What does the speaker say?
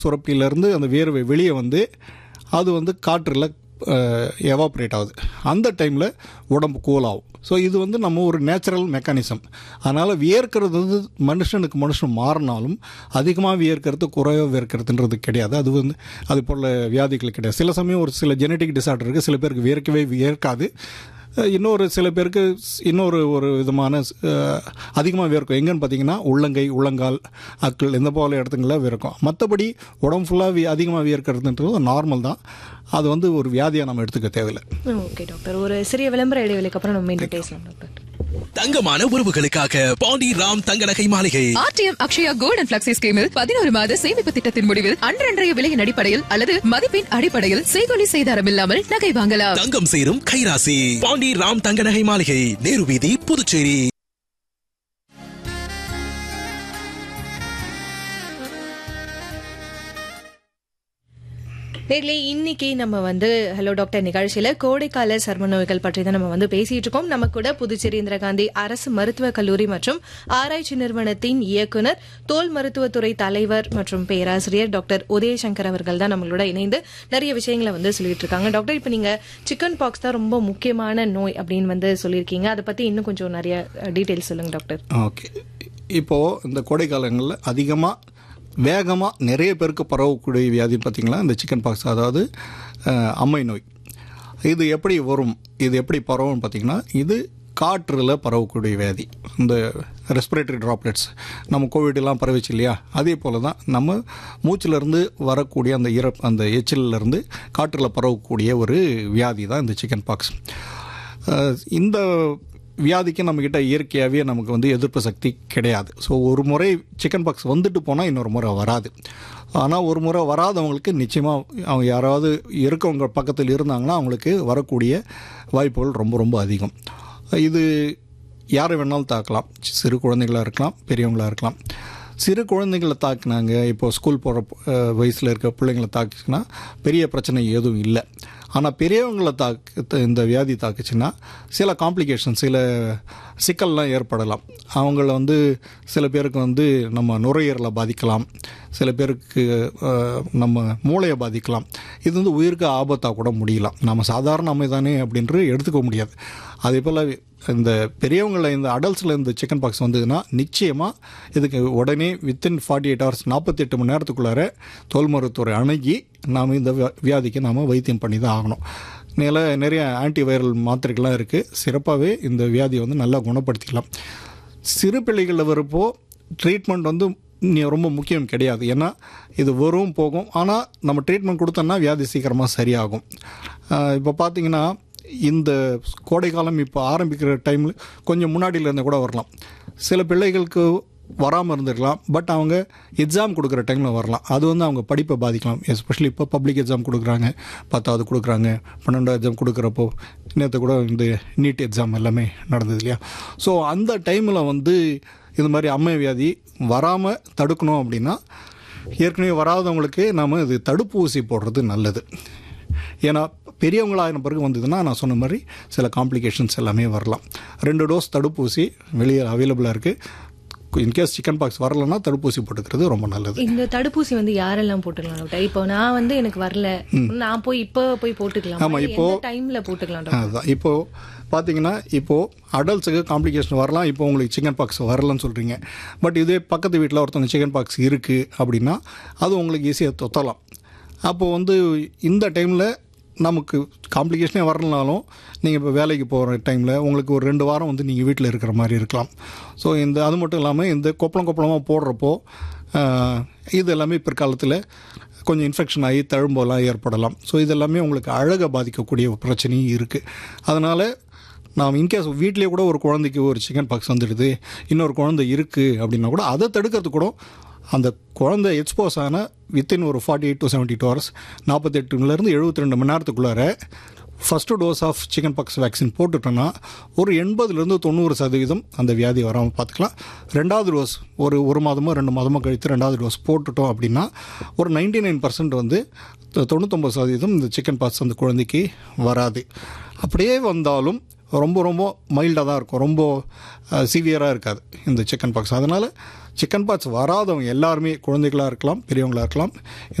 சுரப்பியிலேருந்து அந்த வேர்வை வெளியே வந்து அது வந்து காற்றில் எவாப்ரேட் ஆகுது அந்த டைமில் உடம்பு கூல் ஆகும் ஸோ இது வந்து நம்ம ஒரு நேச்சுரல் மெக்கானிசம் அதனால் வியர்க்கிறது வந்து மனுஷனுக்கு மனுஷன் மாறினாலும் அதிகமாக வியர்க்கிறது குறைவாக வியர்க்கிறதுன்றது கிடையாது அது வந்து அது போல் வியாதிகள் கிடையாது சில சமயம் ஒரு சில ஜெனட்டிக் டிசார்டர் இருக்குது சில பேருக்கு வியர்க்கவே வியர்க்காது அஹ் இன்னொரு சில பேருக்கு ஸ்- இன்னொரு ஒரு விதமான அதிகமாக வியர்க்கும் எங்கன்னு பார்த்தீங்கன்னா உள்ளங்கை உள்ளங்கால் அக்கள் இந்த போல இடத்துங்களில் வியர்க்கும் மற்றபடி உடம்பு ஃபுல்லாக அதிகமாக வியர்க்கிறதுன்றது நார்மல் தான் அது வந்து ஒரு வியாதியாக நம்ம எடுத்துக்க தேவையில்லை ஓகே டாக்டர் ஒரு சிறிய விளம்பர இடைவெளிக்கு அப்புறம் நம்ம மீண்டும் பேசலாம் டாக்டர் தங்கமான உறவுகளுக்காக பாண்டி ராம் தங்க நகை மாளிகை RTM Akshaya gold and flexi ஸ்கீமில் பதினோரு மாத சேமிப்பு திட்டத்தின் முடிவில் அன்றன்றைய விலையின் அடிப்படையில் அல்லது மதிப்பின் அடிப்படையில் செய்கொலி செய்தாரம் இல்லாமல் நகை வாங்கலாம் தங்கம் சேரும் கைராசி பாண்டி ராம் தங்க நகை மாளிகை நேரு வீதி புதுச்சேரி நேர்ல இன்னைக்கு நம்ம வந்து ஹலோ டாக்டர் நிகழ்ச்சியில கோடைக்கால சர்ம நோய்கள் பற்றி தான் நம்ம வந்து பேசிட்டு இருக்கோம் நம்ம கூட புதுச்சேரி இந்திரா காந்தி அரசு மருத்துவக் கல்லூரி மற்றும் ஆராய்ச்சி நிறுவனத்தின் இயக்குனர் தோல் மருத்துவத்துறை தலைவர் மற்றும் பேராசிரியர் டாக்டர் உதயசங்கர் அவர்கள் தான் நம்மளோட இணைந்து நிறைய விஷயங்களை வந்து சொல்லிட்டு இருக்காங்க டாக்டர் இப்போ நீங்க சிக்கன் பாக்ஸ் தான் ரொம்ப முக்கியமான நோய் அப்படின்னு வந்து சொல்லியிருக்கீங்க அதை பத்தி இன்னும் கொஞ்சம் நிறைய டீடைல்ஸ் சொல்லுங்க டாக்டர் ஓகே இப்போது இந்த கோடைக்காலங்களில் அதிகமாக வேகமாக நிறைய பேருக்கு பரவக்கூடிய வியாதி பார்த்திங்களா இந்த சிக்கன் பாக்ஸ் அதாவது அஹ், அம்மை நோய் இது எப்படி வரும் இது எப்படி பரவும்னு பார்த்திங்கன்னா இது காற்றில் பரவக்கூடிய வியாதி இந்த ரெஸ்பிரேட்டரி ட்ராப்லெட்ஸ் நம்ம கோவிடெல்லாம் பரவிச்சு இல்லையா அதே போல் தான் நம்ம மூச்சிலேருந்து வரக்கூடிய அந்த இற அந்த எச்சிலிருந்து காற்றில் பரவக்கூடிய ஒரு வியாதி தான் இந்த சிக்கன் பாக்ஸ் அஹ் இந்த வியாதிக்கு நம்மக்கிட்ட இயற்கையாகவே நமக்கு வந்து எதிர்ப்பு சக்தி கிடையாது ஸோ ஒரு முறை சிக்கன் பாக்ஸ் வந்துட்டு போனால் இன்னொரு முறை வராது ஆனால் ஒரு முறை வராதவங்களுக்கு நிச்சயமாக அவங்க யாராவது இருக்கவங்க பக்கத்தில் இருந்தாங்கன்னா அவங்களுக்கு வரக்கூடிய வாய்ப்புகள் ரொம்ப ரொம்ப அதிகம் இது யாரை வேணாலும் தாக்கலாம் சிறு குழந்தைகளாக இருக்கலாம் பெரியவங்களாக இருக்கலாம் சிறு குழந்தைகளை தாக்குனாங்க இப்போ ஸ்கூல் போகிற வயசில் இருக்க பிள்ளைங்களை தாக்குச்சுன்னா பெரிய பிரச்சனை எதுவும் இல்லை ஆனால் பெரியவங்களை தாக்கு இந்த வியாதி தாக்குச்சுன்னா சில காம்ப்ளிகேஷன் சில சிக்கல்லாம் ஏற்படலாம் அவங்கள வந்து சில பேருக்கு வந்து நம்ம நுரையீரலை பாதிக்கலாம் சில பேருக்கு அஹ், நம்ம மூளையை பாதிக்கலாம் இது வந்து உயிருக்கு ஆபத்தாக கூட முடியலாம் நம்ம சாதாரண அமைதானே அப்படின்ட்டு எடுத்துக்க முடியாது அதே போல் இந்த பெரியவங்கள இந்த அடல்ட்ஸில் இந்த சிக்கன் பாக்ஸ் வந்ததுன்னா நிச்சயமாக இதுக்கு உடனே வித்தின் ஃபார்ட்டி எயிட் ஹவர்ஸ் நாற்பத்தெட்டு மணி நேரத்துக்குள்ளார தோல் மருத்துவரை அணுகி நாம் இந்த வியா- வியாதிக்கு நாம் வைத்தியம் பண்ணி தான் ஆகணும் நில நிறைய ஆன்டிவைரல் மாத்திரைகள்லாம் இருக்குது சிறப்பாகவே இந்த வியாதியை வந்து நல்லா குணப்படுத்திக்கலாம் சிறு பிள்ளைகளில் வரப்போ ட்ரீட்மெண்ட் வந்து நீ ரொம்ப முக்கியம் கிடையாது ஏன்னா இது வரும் போகும் ஆனால் நம்ம ட்ரீட்மெண்ட் கொடுத்தோம்னா வியாதி சீக்கிரமாக சரியாகும் ஆஹ் இப்போ பார்த்தீங்கன்னா இந்த கோடைக்காலம் இப்போ ஆரம்பிக்கிற டைமில் கொஞ்சம் முன்னாடியில இருந்து கூட வரலாம் சில பிள்ளைகளுக்கு வராமல் இருந்திருக்கலாம் பட் அவங்க எக்ஸாம் கொடுக்குற டைமில் வரலாம் அது வந்து அவங்க படிப்பை பாதிக்கலாம் எஸ்பெஷலி இப்போ பப்ளிக் எக்ஸாம் கொடுக்குறாங்க பத்தாவது கொடுக்குறாங்க பன்னெண்டாவது எக்ஸாம் கொடுக்குறப்போ நேற்று கூட இந்த நீட் எக்ஸாம் எல்லாமே நடந்தது இல்லையா ஸோ அந்த டைமில் வந்து இது மாதிரி அம்மை வியாதி வராமல் தடுக்கணும் அப்படின்னா ஏற்கனவே வராதவங்களுக்கு நாம் இது தடுப்பூசி போடுறது நல்லது ஏன்னா பெரியவங்களாயின பிறகு வந்ததுன்னா நான் சொன்ன மாதிரி சில காம்ப்ளிகேஷன்ஸ் எல்லாமே வரலாம் ரெண்டு டோஸ் தடுப்பூசி வெளியே அவைலபிளாக இருக்குது இன்கேஸ் சிக்கன் பாக்ஸ் வரலன்னா தடுப்பூசி போட்டுக்கிறது ரொம்ப நல்லது இந்த தடுப்பூசி வந்து யாரெல்லாம் போட்டுக்கலாம் டாக்டர் இப்போ நான் வந்து எனக்கு வரல நான் போய் இப்போ போய் போட்டுக்கலாம் ஆமா, இப்போ- டைம்ல போட்டுக்கலாம் டாக்டர் அதுதான் இப்போது பார்த்தீங்கன்னா இப்போது அடல்ட்ஸுக்கு காம்ப்ளிகேஷன் வரலாம் இப்போ உங்களுக்கு சிக்கன் பாக்ஸ் வரலன்னு சொல்கிறீங்க பட் இதே பக்கத்து வீட்டில் ஒருத்தவங்க சிக்கன் பாக்ஸ் இருக்குது அப்படின்னா அது உங்களுக்கு ஈஸியாக தொத்தலாம் அப்போது வந்து இந்த டைமில் நமக்கு காம்ப்ளிகேஷனே வரலனாலும் நீங்கள் இப்போ வேலைக்கு போகிற டைமில் உங்களுக்கு ஒரு ரெண்டு வாரம் வந்து நீங்கள் வீட்டில் இருக்கிற மாதிரி இருக்கலாம் ஸோ இந்த அது மட்டும் இல்லாமல் இந்த கொப்பளம் கொப்பளமாக போடுறப்போ ஆஹ், இது எல்லாமே பிற்காலத்தில் கொஞ்சம் இன்ஃபெக்ஷன் ஆகி தழும்பெல்லாம் ஏற்படலாம் ஸோ இதெல்லாமே உங்களுக்கு அழகை பாதிக்கக்கூடிய ஒரு பிரச்சனையும் இருக்குது அதனால் நாம் இன்கேஸ் வீட்லேயே கூட ஒரு குழந்தைக்கு ஒரு சிக்கன் பாக்ஸ் வந்துடுது இன்னொரு குழந்தை இருக்குது அப்படின்னா கூட அதை தடுக்கிறதுக்கு கூட அந்த குழந்தை எக்ஸ்போஸ் ஆன வித்தின் ஒரு forty eight to seventy two hours நாற்பத்தெட்டுலேருந்து எழுபத்தி ரெண்டு மணி நேரத்துக்குள்ளார first dose of chicken pox vaccine போட்டுட்டோன்னா ஒரு எண்பதுலேருந்து தொண்ணூறு சதவீதம் அந்த வியாதி வராமல் பார்த்துக்கலாம் ரெண்டாவது டோஸ் ஒரு ஒரு மாதமோ ரெண்டு மாதமோ கழித்து ரெண்டாவது டோஸ் போட்டுட்டோம் அப்படின்னா ஒரு நைன்டி நைன் பர்சன்ட் வந்து தொ- தொண்ணூத்தொம்பது சதவீதம் இந்த சிக்கன் பாக்ஸ் அந்த குழந்தைக்கு வராது அப்படியே வந்தாலும் ரொம்ப ரொம்ப மைல்டாக தான் இருக்கும் ரொம்ப சிவியராக இருக்காது இந்த சிக்கன் பாக்ஸ் அதனால் சிக்கன் பாக்ஸ் வராதவங்க எல்லாருமே குழந்தைகளாக இருக்கலாம் பெரியவங்களாக இருக்கலாம்